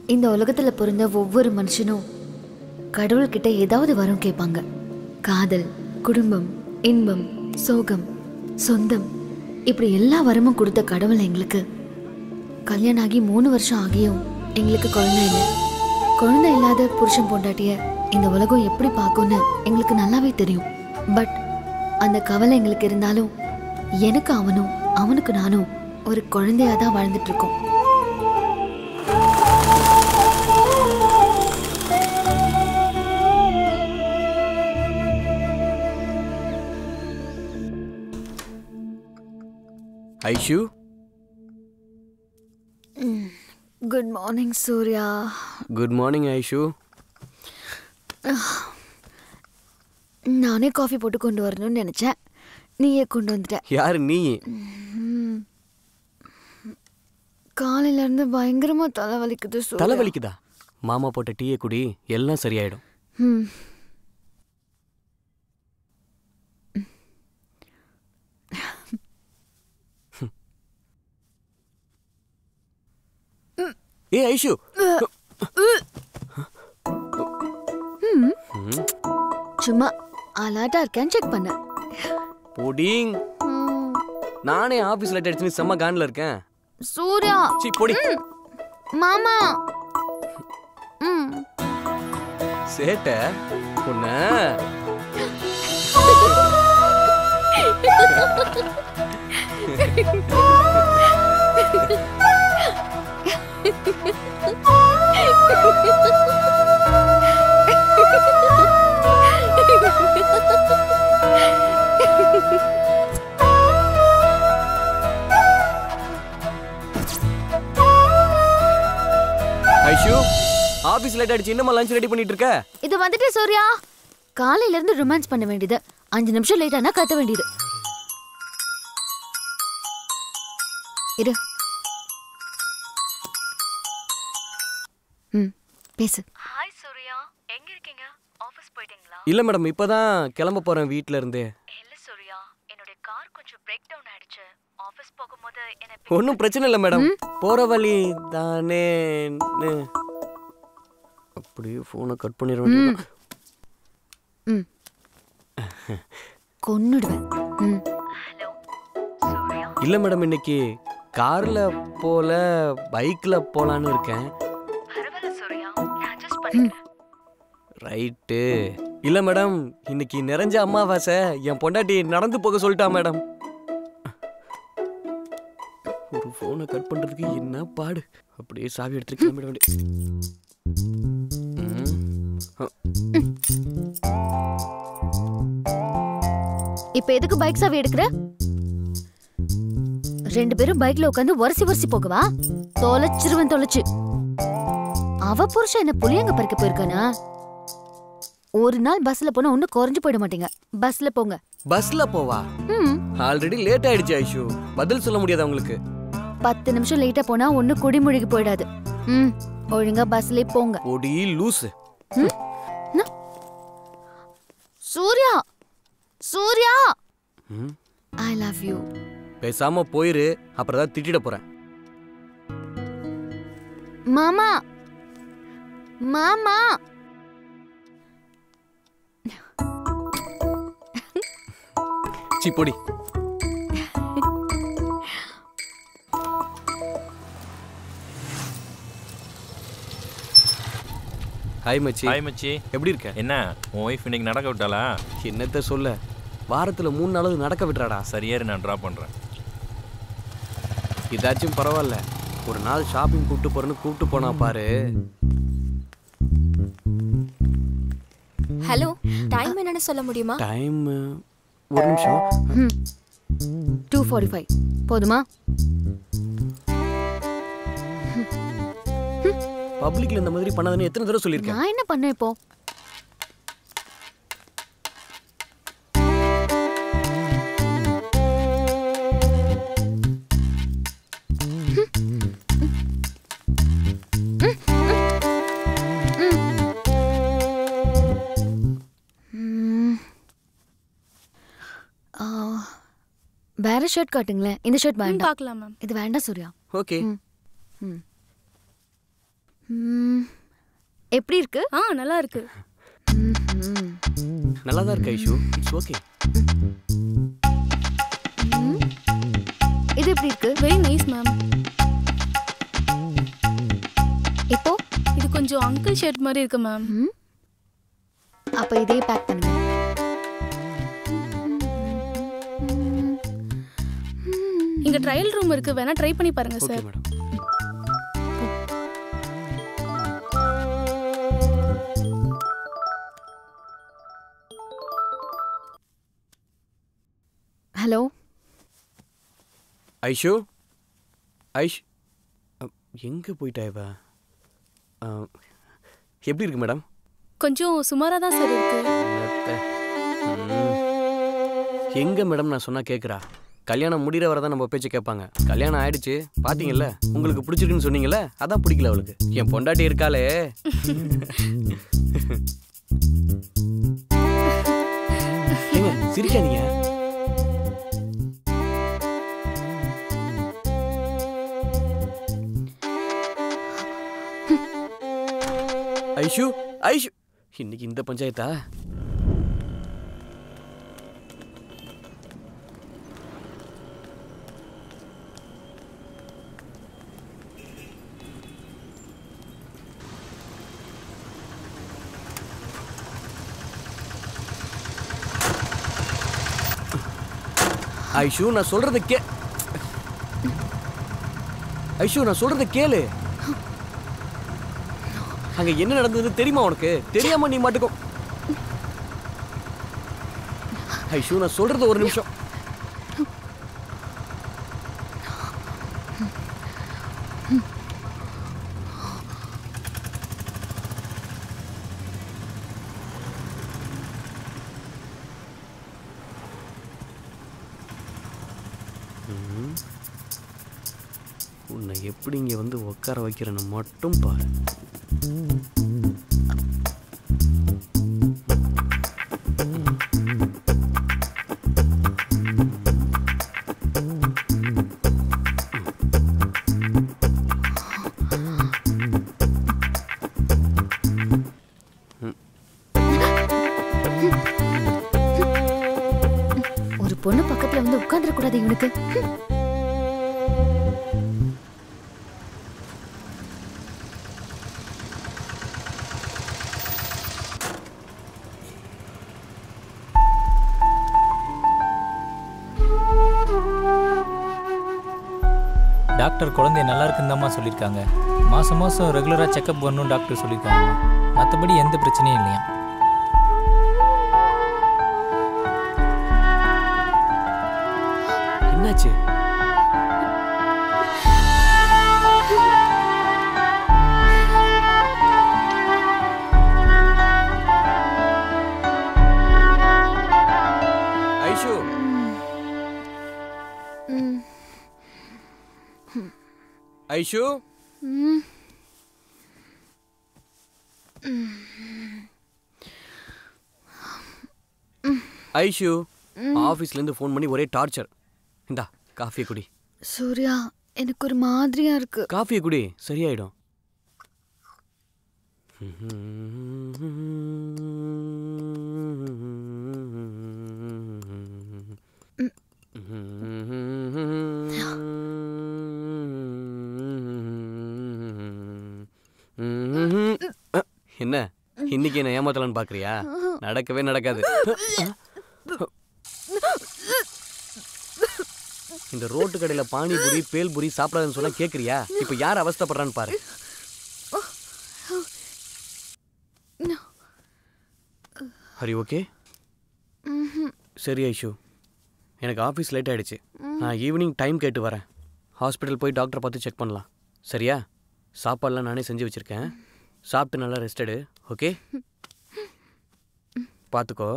இந்த உலகத்துல பிறந்த ஒவ்வொரு மனுஷனும் கடவுள்கிட்ட ஏதாவது வரம் கேட்பாங்க காதல் குடும்பம் இன்பம் சோகம் சொந்தம் இப்படி எல்லா வரமும் கொடுத்த கடவுள் எங்களுக்கு கல்யாணம் ஆகி மூணு வருஷம் ஆகியும் எங்களுக்கு குழந்தை இல்லை குழந்தை இல்லாத புருஷன் பொண்டாட்டிய இந்த உலகம் எப்படி பார்க்கும்னு எங்களுக்கு நல்லாவே தெரியும் பட் அந்த கவலை எங்களுக்கு இருந்தாலும் எனக்கு அவனும் அவனுக்கு நானும் ஒரு குழந்தையா தான் வாழ்ந்துட்டு இருக்கோம் Aishu good morning Surya good morning Aishu நானே காஃபி போட்டு கொண்டு வரணும்னு நினைச்சேன் நீயே கொண்டு வந்துட்ட யாரு நீ காலையில இருந்து பயங்கரமா தலைவலிக்குது சூர்யா தலைவலிக்குதா மாமா போட்ட டீயை குடி எல்லாம் சரியாயிடும் ம். ஏ ஐஷு சும்மா அலாட்டா இருக்கேன்னு செக் பண்ண பொடிங் நானே ஆபீஸ் லைட் அடிச்சு செம்ம கான்ல இருக்கேன் சூர்யா சீ பொடி மாமா ம் சேட்ட உன்ன ஐஷு ஆபீஸ் லைட் அடிச்சு இன்னுமா லஞ்ச் ரெடி பண்ணிட்டு இருக்க இது வந்துட்டு சூர்யா காலையில இருந்து ரொமான்ஸ் பண்ண வேண்டியது அஞ்சு நிமிஷம் லேட் ஆனா கத்த வேண்டியது இரு ம் பேசு ஹாய் சூர்யா எங்க இருக்கீங்க ஆபீஸ் போயிட்டீங்களா இல்ல மேடம் இப்பதான் கிளம்ப போறேன் வீட்ல இருந்து இல்ல சூர்யா என்னோட கார் கொஞ்சம் பிரேக் டவுன் ஆயிடுச்சு ஆபீஸ் போகும்போது என்ன ஒன்றும் பிரச்சனை இல்லை மேடம் போற வழி தானே அப்படியே ஃபோனை கட் பண்ணிட வேண்டியது ம் கொன்னுடுவேன் ம் ஹலோ சூர்யா இல்ல மேடம் இன்னைக்கு கார்ல போல பைக்ல போலான்னு இருக்கேன் பரவாயில்ல சூர்யா நான் அட்ஜஸ்ட் பண்ணிக்கிறேன் ரைட்டு இல்ல மேடம் இன்னைக்கு நிறைஞ்ச அம்மாவாசை என் பொண்டாட்டி நடந்து போக சொல்லிட்டா மேடம் ஒரு ஃபோனை கட் பண்றதுக்கு என்ன பாடு அப்படியே சாவி எடுத்துட்டு கிளம்பிட வேண்டிய ம். அ, இப்ப எதுக்கு பைக் சாவி எடுக்கிற ரெண்டு பேரும் பைக்ல உட்காந்து உரசி உரசி போகவா தொலைச்சிருவன் தொலைச்சு அவ புருஷன் என்ன புளியங்க பறிக்க போயிருக்கானா ஒரு நாள் பஸ்ல போனா ஒன்னும் குறைஞ்சு போயிட மாட்டீங்க பஸ்ல போங்க பஸ்ல போவா ம் ஆல்ரெடி லேட் ஆயிடுச்சு ஐஷு பதில் சொல்ல முடியாது அவங்களுக்கு பத்து நிமிஷம் லேட்டா போனா ஒண்ணு குடிமுழுகி போயிடாது ம் ஒழுங்கா பஸ்ல போங்க ஒடி லூசு சூர்யா சூர்யா ம். ஐ லவ் யூ பேசாம போயிரு அப்புறம் தான் திட்டிட போறேன் மாமா மாமா சி பொடி ஹாய் மச்சி ஹாய் மச்சி எப்படி இருக்க என்ன உன் ஒய்ஃப் இன்னைக்கு நடக்க விட்டாளா என்னத்த சொல்ல வாரத்துல மூணு நாளாவது நடக்க விட்டுறாடா சரியாரு நான் ட்ராப் பண்ணுறேன் இதாச்சும் பரவாயில்ல ஒரு நாள் ஷாப்பிங் கூப்பிட்டு போறேன்னு கூப்பிட்டு போனா பாரு ஹலோ டைம் என்னன்னு சொல்ல முடியுமா டைம் ஒரு நிமிஷம் டூ ஃபார்ட்டி ஃபைவ் போதுமா பப்ளிக்ல இந்த மாதிரி பண்ணாதுன்னு எத்தனை தடவை சொல்லியிருக்கேன் நான் என்ன பண்ணேன் இப்போ ம். ஆ, வேற ஷர்ட் காட்டுங்களேன் இந்த ஷர்ட் வேண்டாம் பார்க்கலாம் மேம் இது வேண்டாம் சூர்யா ஓகே ம். ம், எப்படி இருக்கு ஆ நல்லா இருக்கு ம்ஹும். நல்லா தான் இருக்கு ஐஷு இட்ஸ் ஓகே ம். இது எப்படி இருக்கு வெரி நைஸ் மேம் இப்போ இது கொஞ்சம் அங்கிள் ஷர்ட் மாதிரி இருக்கு மேம் ம். அப்ப இதே பேக் பண்ணுங்க இங்க ட்ரையல் ரூம் இருக்கு வேணா ட்ரை பண்ணி பாருங்க okay sir madam hello Aishu Aish அ, எங்க போயிட்டா இவ அ, எப்படி இருக்கு மேடம் கொஞ்சம் சுமாரா தான் சார் இருக்கு என்னத்த? ம். எங்க மேடம் நான் சொன்னா கேக்குறா கல்யாணம் முடிகிற வரை தான் நம்ம பேச்சு கேட்பாங்க கல்யாணம் ஆயிடுச்சு பாத்தீங்கல்ல உங்களுக்கு பிடிச்சிருக்குன்னு சொன்னீங்கல்ல அதான் பிடிக்கல அவளுக்கு என் பொண்டாட்டி இருக்காளே ஏங்க சிரிக்காதீங்க ஐஷு ஐஷு இன்னைக்கு இந்த பஞ்சாயத்தா ஐஷு நான் சொல்றத கே ஐஷு நான் சொல்றத கேளு அங்க என்ன நடந்தது தெரியுமா உனக்கு தெரியாம நீ மாட்டுக்கோ ஐஷு நான் சொல்றது ஒரு நிமிஷம் ம். உன்னை எப்படி இங்க வந்து உட்கார வைக்கிறேன்னு மட்டும் பாரு ஒரு பொண்ணு பக்கத்துல வந்து உட்கார்ந்துட கூடாது இவனுக்கு ஹம். டாக்டர் குழந்தை நல்லா இருக்குன்னு சொல்லியிருக்காங்க மாதம் மாதம் ரெகுலராக செக்கப் பண்ணணும் டாக்டர் சொல்லியிருக்காங்க மற்றபடி எந்த பிரச்சனையும் இல்லையா என்னாச்சு ஐஷு ம். ஐஷு ம். ஐஷு ஆஃபீஸ்ல இருந்து ஃபோன் பண்ணி ஒரே டார்ச்சர் இந்தா காஃபியை குடி சூர்யா எனக்கு ஒரு மாதிரியா இருக்கு காஃபியை குடி சரியாயிடும் அ, என்ன இன்னைக்கு என்ன ஏமாத்தலான்னு பாக்குறியா நடக்கவே நடக்காது இந்த ரோட்டு கடையில பானிபுரி பேல்புரி சாப்பிடாதுன்னு சொன்னா கேக்குறியா இப்ப யார் அவஸ்தைப்படுறான்னு பாரு ஹரி ஓகே சரி ஐஷு எனக்கு ஆஃபீஸ் லேட் ஆயிடுச்சு நான் ஈவினிங் டைம் கேட்டு வரேன் ஹாஸ்பிட்டல் போய் டாக்டரை பார்த்து செக் பண்ணலாம் சரியா சாப்பாடுலாம் நானே செஞ்சு வச்சுருக்கேன் சாப்பிட்டு நல்லா ரெஸ்ட் எடு ஓகே பார்த்துக்கோ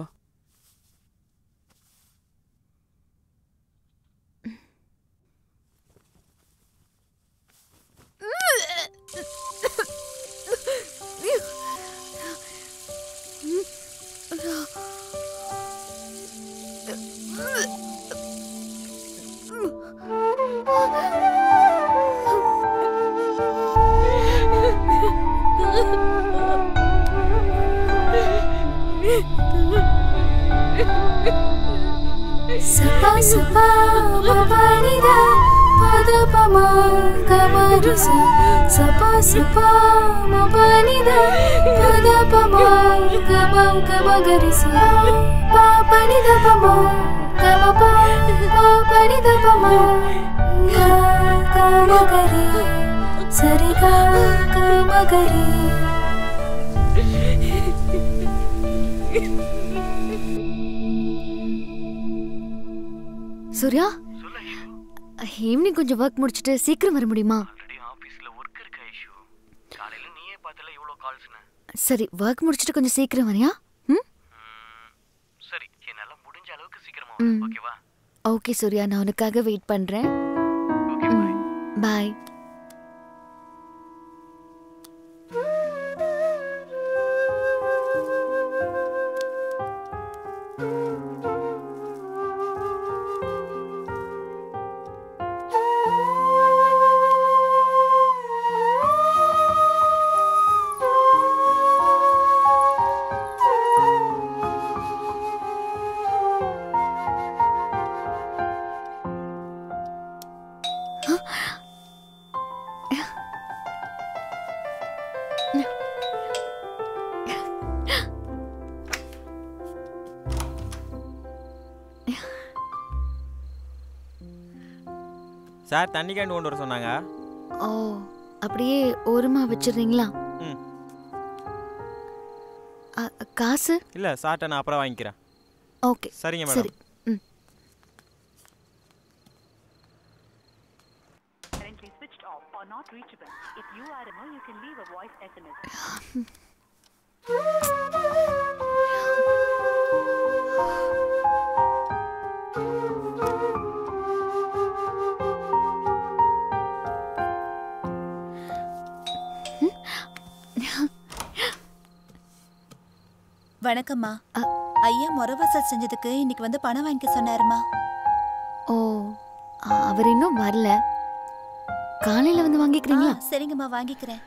Mm-hmm. சபா சபா மபனித பதபமா கமருச சபா சபா மபனித பதபமா கம கமகரிச பாபனித பமா கமபா பாபனித பமா கமகரி சரிகா கமகரி சூர்யா ஈவினிங் கொஞ்சம் ஒர்க் முடிச்சுட்டு சீக்கிரம் வர முடியுமா ஆல்ரெடி ஆஃபீஸில் ஒர்க் இருக்கு ஐஷு காலையில் நீயே பார்த்தல இவ்வளோ கால்ஸ்னு சரி ஒர்க் முடிச்சுட்டு கொஞ்சம் சீக்கிரம் வரியா ம் சரி என்னால் முடிஞ்ச அளவுக்கு சீக்கிரமா ம். வரும் ஓகேவா ஓகே சூர்யா நான் உனக்காக வெயிட் பண்ணுறேன் ஓகே பாய் பாய் சார் தண்ணி கேண்டு கொண்டு வர சொன்னாங்க ஓ அப்படியே ஓரமா வச்சிடுறீங்களா ம் அ, காசு இல்லை சார்ட்ட நான் அப்புறம் வாங்கிக்கிறேன் ஓகே சரிங்க சரி மேடம் ம் currently switched off or not reachable. If you are a you can leave a voice SMS. வணக்கம்மா அ. ஐயா முறவாசல் செஞ்சதுக்கு இன்னைக்கு வந்து பணம் வாங்கிக்க சொன்னாருமா ஓ அ, அவர் இன்னும் வரல காலையில வந்து வாங்கிக்கிறீங்களா சரிங்கம்மா வாங்கிக்கிறேன்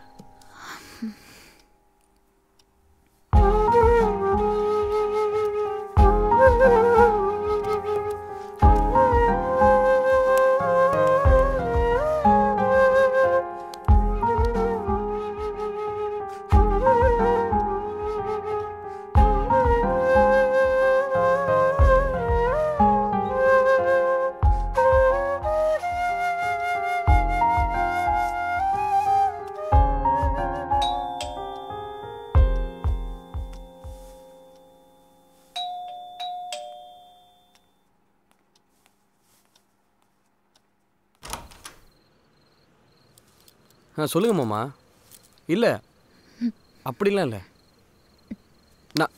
ஆ சொல்லுங்க மாமா இல்லை அப்படிலாம் இல்லை நான்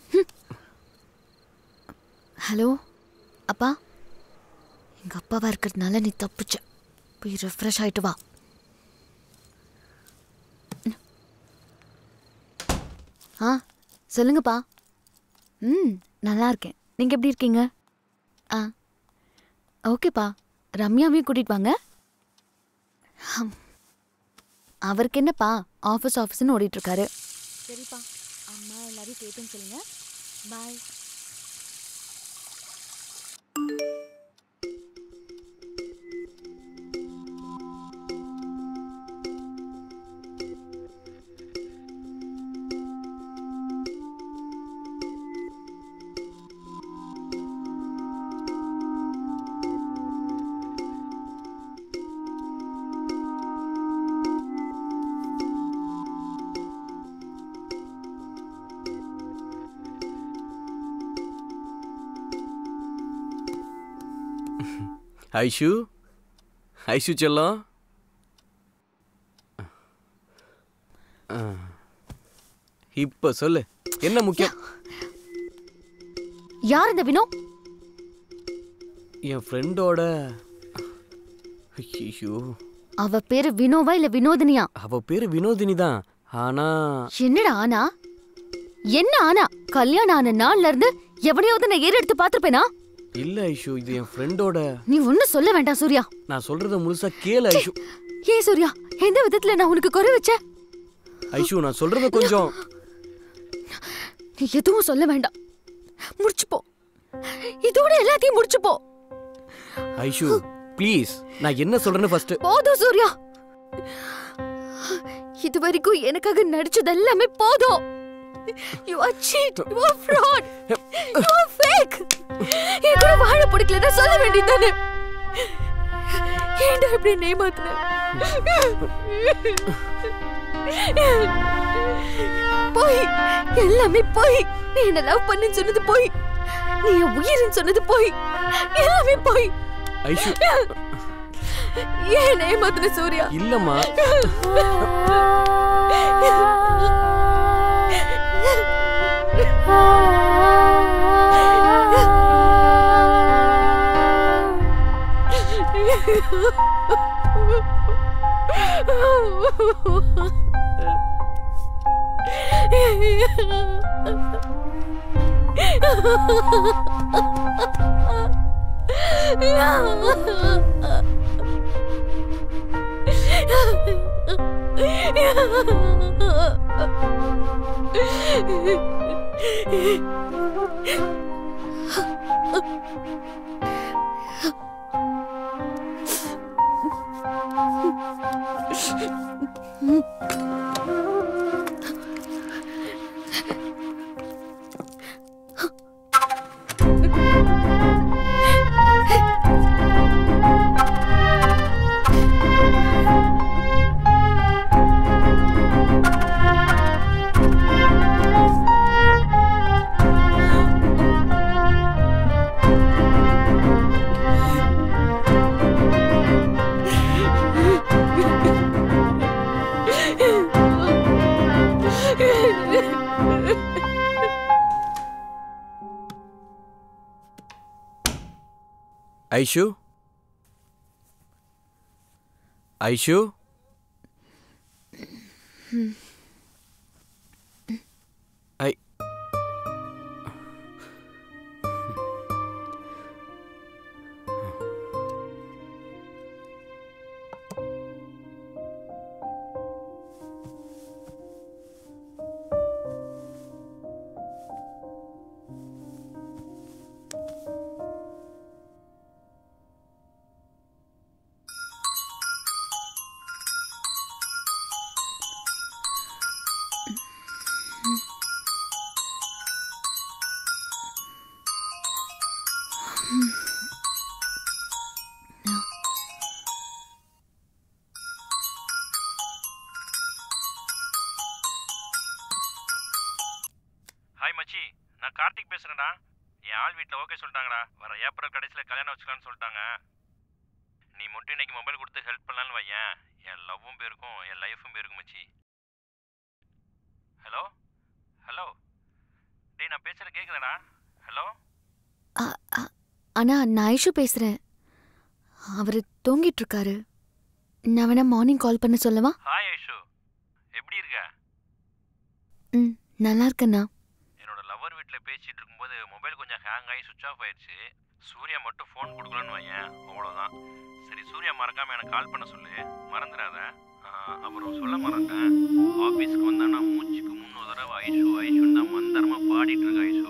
ஹலோ அப்பா எங்க அப்பாவா இருக்கிறதுனால நீ தப்பிச்ச போய் ரெஃப்ரெஷ் ஆயிட்டு வா ஆ சொல்லுங்கப்பா ம் நல்லா இருக்கேன் நீங்க எப்படி இருக்கீங்க ஆ ஓகேப்பா ரம்யாவையும் கூட்டிட்டு வாங்க ஹம். அவருக்கு என்னப்பா ஆஃபீஸ் ஆஃபீஸ்னு ஓடிட்டு இருக்காரு சரிப்பா அம்மா எல்லாரையும் கேட்டுன்னு சொல்லுங்க பாய் ஐஷு ஐஷு செல்லம் ஆ. இப்போ சொல்லு என்ன முக்கியம் யார் இந்த வினோ என் ஃப்ரெண்டோட ஐயோ அவ பேரு வினோவா இல்ல வினோதினியா அவ பேரு வினோதினி தான் ஆனா என்னடா ஆனா என்ன ஆனா கல்யாணம் ஆன நாள்ல இருந்து எவனையாவது நான் ஏறு எடுத்து பாத்திருப்பேனா இல்ல ஐஷு இது என் ஃப்ரெண்டோட நீ ஒன்னும் சொல்ல வேண்டாம் சூர்யா நான் சொல்றத முழுசா கேளு ஐஷு ஏன் சூர்யா எந்த விதத்துல நான் உனக்கு குறை வச்சேன் ஐஷு நான் சொல்றத கொஞ்சம் நீ எதுவும் சொல்ல வேண்டாம் முடிச்சுப்போ இதோட எல்லாத்தையும் முடிச்சுப்போ ஐஷு ப்ளீஸ் நான் என்ன சொல்றேன்னு ஃபர்ஸ்ட் போதும் சூர்யா இது வரைக்கும் எனக்காக நடிச்சது எல்லாமே போதும் you are cheat you are fraud you are fake என் கூட வாழ பிடிக்கலன்னா சொல்ல வேண்டியதானே ஏன்டா இப்படி நேமாத்துன போய் எல்லாமே போய் நீ என்ன லவ் பண்ணுன்னு சொன்னது போய் நீ என் உயிர்னு சொன்னது போய் எல்லாமே போய் ஐஷு ஏன் ஏமாத்துன சூர்யா இல்லம்மா ஐஷு ஐஷு ஐ ஹாய் மச்சி நான் கார்த்திக் பேசுறேன்டா என் ஆள் வீட்டில் ஓகே சொல்லிட்டாங்கடா வர ஏப்ரல் கடைசியில் கல்யாணம் வச்சுக்கலான்னு சொல்லிட்டாங்க நீ மட்டும் இன்னைக்கு மொபைல் கொடுத்து ஹெல்ப் பண்ணலான்னு வையேன் என் லவ்வும் போயிருக்கும் என் லைஃபும் போயிருக்கும் மச்சி ஹலோ ஹலோ டேய் நான் பேசுறது கேட்குறேடா ஹலோ அ- அ- அண்ணா நான் ஐஷு பேசுறேன் அவரு தூங்கிட்டு இருக்காரு நான் வேணா மார்னிங் கால் பண்ண சொல்லவா ஹாய் ஐஷு எப்படி இருக்க ம் நல்லா இருக்கண்ணா என்னோட லவர் வீட்டில் பேசிட்டு இருக்கும்போது மொபைல் கொஞ்சம் ஹேங் ஆகி சுவிச் ஆஃப் ஆயிடுச்சு சூர்யா மட்டும் ஃபோன் கொடுக்கலன்னு வையேன் அவ்வளோதான் சரி சூர்யா மறக்காம எனக்கு கால் பண்ண சொல்லு மறந்துடாத ஆ, அப்புறம் சொல்ல மறந்தேன் ஆஃபீஸ்க்கு வந்தானா மூச்சுக்கு முன்னூறு தடவை ஐஷு ஐஷுன்னு தான் மந்தரமா பாடிட்டு இருக்க ஐஷு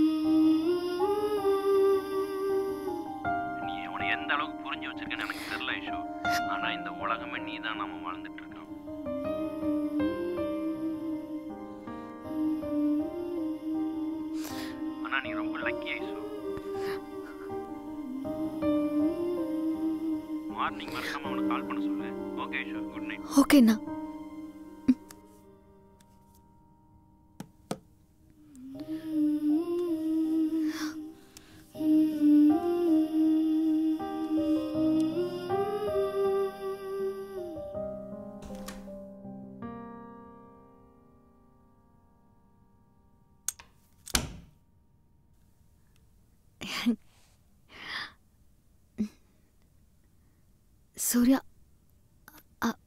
நீ அவனை எந்த அளவுக்கு புரிஞ்சு வச்சிருக்கேன்னு எனக்கு தெரியல ஐஷு ஆனா இந்த உலகமே நீ தான் நாம வாழ்ந்துட்டு இருக்கோம் ஆனா நீ ரொம்ப லக்கி ஐசு மார்னிங் மறக்காம அவனுக்கு கால் பண்ண சொல்லு ஓகே ஐஷு குட் நைட் ஓகேண்ணா சூர்யா அ-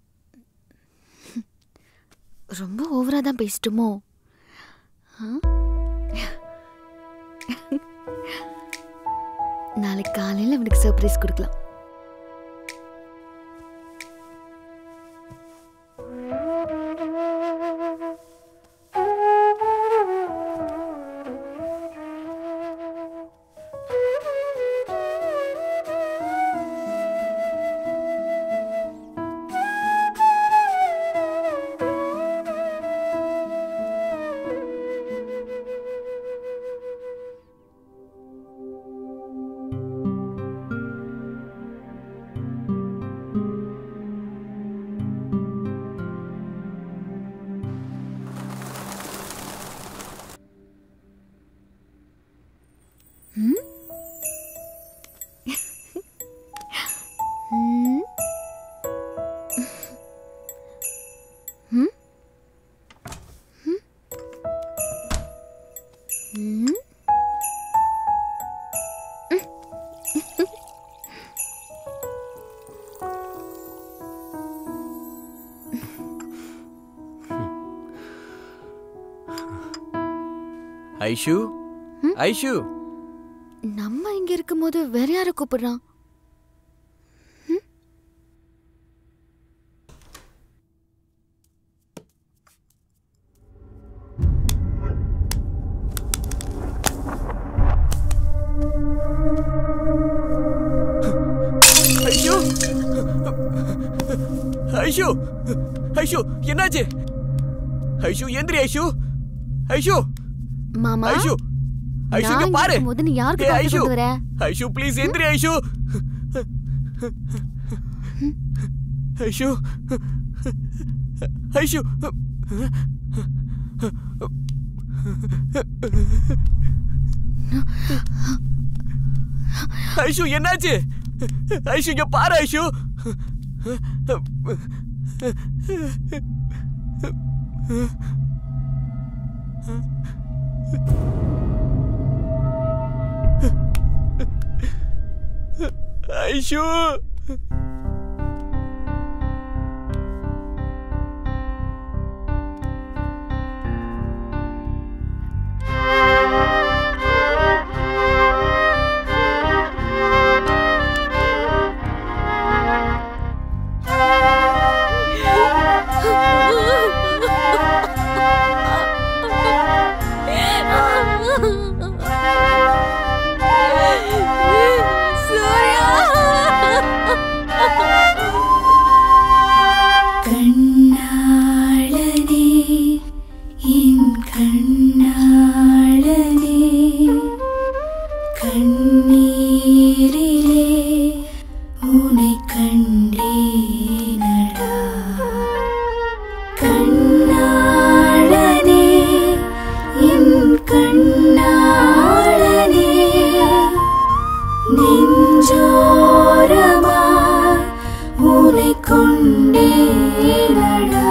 ரொம்ப ஓவரா தான் பேசிட்டுமோ ஆ? நாளைக்கு காலையில் அவனுக்கு சர்ப்ரைஸ் கொடுக்கலாம் ம்? ம்? ம்? ம்? ம்? ஐஷு ஐஷு நம்ம இங்க இருக்கும்போது வேற யாரை கூப்பிடுறான் ஐஷு ஐஷு ஐஷு என்னாச்சு ஐஷு எந்திரி ஐஷு ஐஷு மாமா ஐஷு ஐஷு இங்க நான் பாரு இருக்கும்போது நீ யாருக்கு ஏய், காஃபி ஐஷு கொண்டு வர ஐஷு ப்ளீஸ் எந்திரி ஐஷு ஐஷு ஐஷு ஐஷு என்னாச்சு ஐஷு இங்க பாரு ஐஷு ஐஷு கண்ணாளனே என் கண்ணாளனே கண்ணீரிலே உனை கண்டேனடா கண்ணாளனே என் கண்ணாளனே நெஞ்சோரமாய் உனை கொண்டேனடா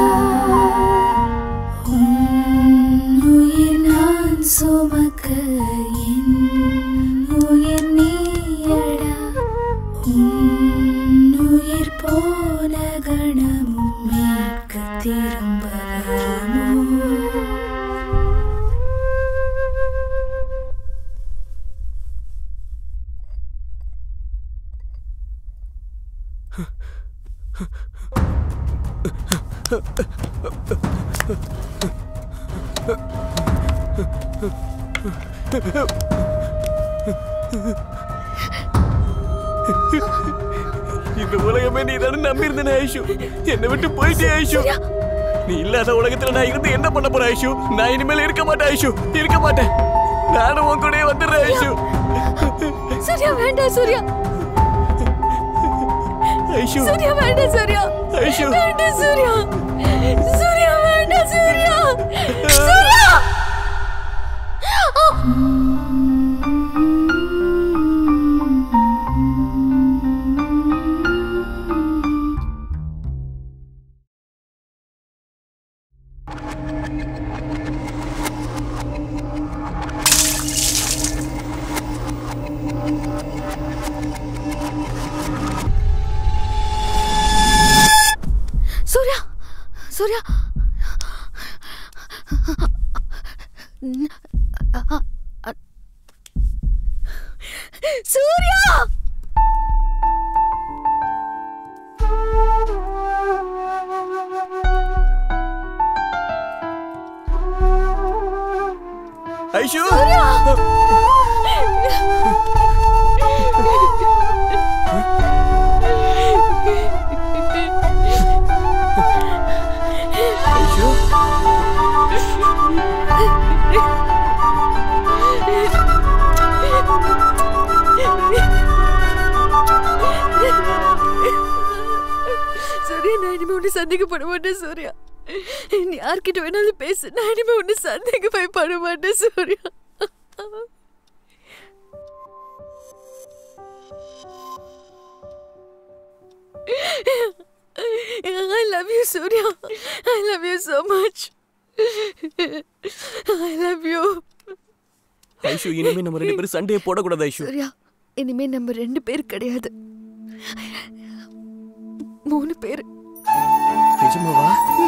உன்னுயிர் நான் சுமக்க என் உயிர் நீயடா உன்னுயிர் போன கணமும் மீட்க திரும்ப வருமோ இந்த உலகமே நீ தானே நம்பி இருந்தேன் ஐஷு என்னை விட்டு போயிட்டே ஐஷு நீ இல்லாத உலகத்துல நான் இருந்து என்ன பண்ண போறேன் ஐஷு நான் இனிமேல் இருக்க மாட்டேன் ஐஷு இருக்க மாட்டேன் நானும் உன் கூடயே வந்துடுறேன் ஐஷு சூர்யா வேண்டாம் சூர்யா ஐஷு சூர்யா வேண்டாம் சூர்யா ஐஷு வேண்டாம் சூர்யா சூர்யா வேண்டாம் சூர்யா சூர்யா சூர்யா சூர்யா சூர்யா ஐஷு ஐஷு சூர்யா நான் இனிமே ஒன்று சந்தேகப்பட மாட்டேன் சூர்யா நீ யார்கிட்ட வேணாலும் பேசு நான் இனிமே ஒன்று சந்தேகப்பட மாட்டேன் Surya love you so much I love you Aishu இனிமே நம்ம ரெண்டு பேரும் சண்டையை போடக்கூடாது ஐஷு சூர்யா இனிமே நம்ம ரெண்டு பேர் கிடையாது மூணு பேர் நிஜமாவா